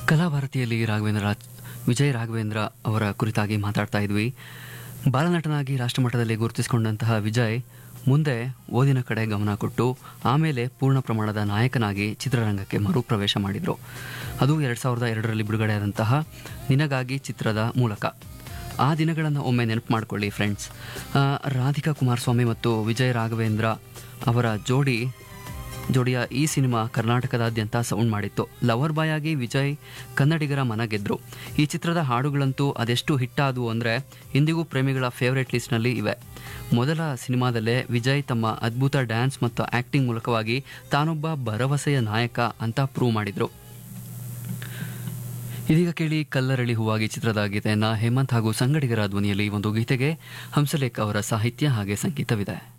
ಕಲಾಭಾರತಿಯಲ್ಲಿ ರಾಘವೇಂದ್ರ ರಾಜ್ ವಿಜಯ್ ರಾಘವೇಂದ್ರ ಅವರ ಕುರಿತಾಗಿ ಮಾತಾಡ್ತಾ ಇದ್ವಿ ಬಾಲನಟನಾಗಿ ರಾಷ್ಟ್ರಮಟ್ಟದಲ್ಲಿ ಗುರುತಿಸಿಕೊಂಡಂತಹ ವಿಜಯ್ ಮುಂದೆ ಓದಿನ ಕಡೆ ಗಮನ ಕೊಟ್ಟು ಆಮೇಲೆ ಪೂರ್ಣ ಪ್ರಮಾಣದ ನಾಯಕನಾಗಿ ಚಿತ್ರರಂಗಕ್ಕೆ ಮರುಪ್ರವೇಶ ಮಾಡಿದರು ಅದು ಎರಡು ಸಾವಿರದ ಎರಡರಲ್ಲಿ ಬಿಡುಗಡೆಯಾದಂತಹ ನಿನಗಾಗಿ ಚಿತ್ರದ ಮೂಲಕ ಆ ದಿನಗಳನ್ನು ಒಮ್ಮೆ ನೆನಪು ಮಾಡ್ಕೊಳ್ಳಿ ಫ್ರೆಂಡ್ಸ್ ರಾಧಿಕಾ ಕುಮಾರಸ್ವಾಮಿ ಮತ್ತು ವಿಜಯ್ ರಾಘವೇಂದ್ರ ಅವರ ಜೋಡಿ ಜೋಡಿಯ ಈ ಸಿನಿಮಾ ಕರ್ನಾಟಕದಾದ್ಯಂತ ಸೌಂಡ್ ಮಾಡಿತ್ತು ಲವರ್ ಬಾಯ್ ಆಗಿ ವಿಜಯ್ ಕನ್ನಡಿಗರ ಮನ ಗೆದ್ರು ಈ ಚಿತ್ರದ ಹಾಡುಗಳಂತೂ ಅದೆಷ್ಟು ಹಿಟ್ ಆದವು ಅಂದರೆ ಇಂದಿಗೂ ಪ್ರೇಮಿಗಳ ಫೇವರೇಟ್ ಲಿಸ್ಟ್ನಲ್ಲಿ ಇವೆ ಮೊದಲ ಸಿನಿಮಾದಲ್ಲೇ ವಿಜಯ್ ತಮ್ಮ ಅದ್ಭುತ ಡ್ಯಾನ್ಸ್ ಮತ್ತು ಆ್ಯಕ್ಟಿಂಗ್ ಮೂಲಕವಾಗಿ ತಾನೊಬ್ಬ ಭರವಸೆಯ ನಾಯಕ ಅಂತ ಪ್ರೂವ್ ಮಾಡಿದರು ಇದೀಗ ಕೇಳಿ ಕಲ್ಲರಳಿ ಹೂವಾಗಿ ಚಿತ್ರದ ಗೀತೆಯನ್ನು ಹೇಮಂತ್ ಹಾಗೂ ಸಂಗಡಿಗರ ಧ್ವನಿಯಲ್ಲಿ ಒಂದು ಗೀತೆಗೆ ಹಂಸಲೇಖ ಅವರ ಸಾಹಿತ್ಯ ಹಾಗೆ ಸಂಗೀತವಿದೆ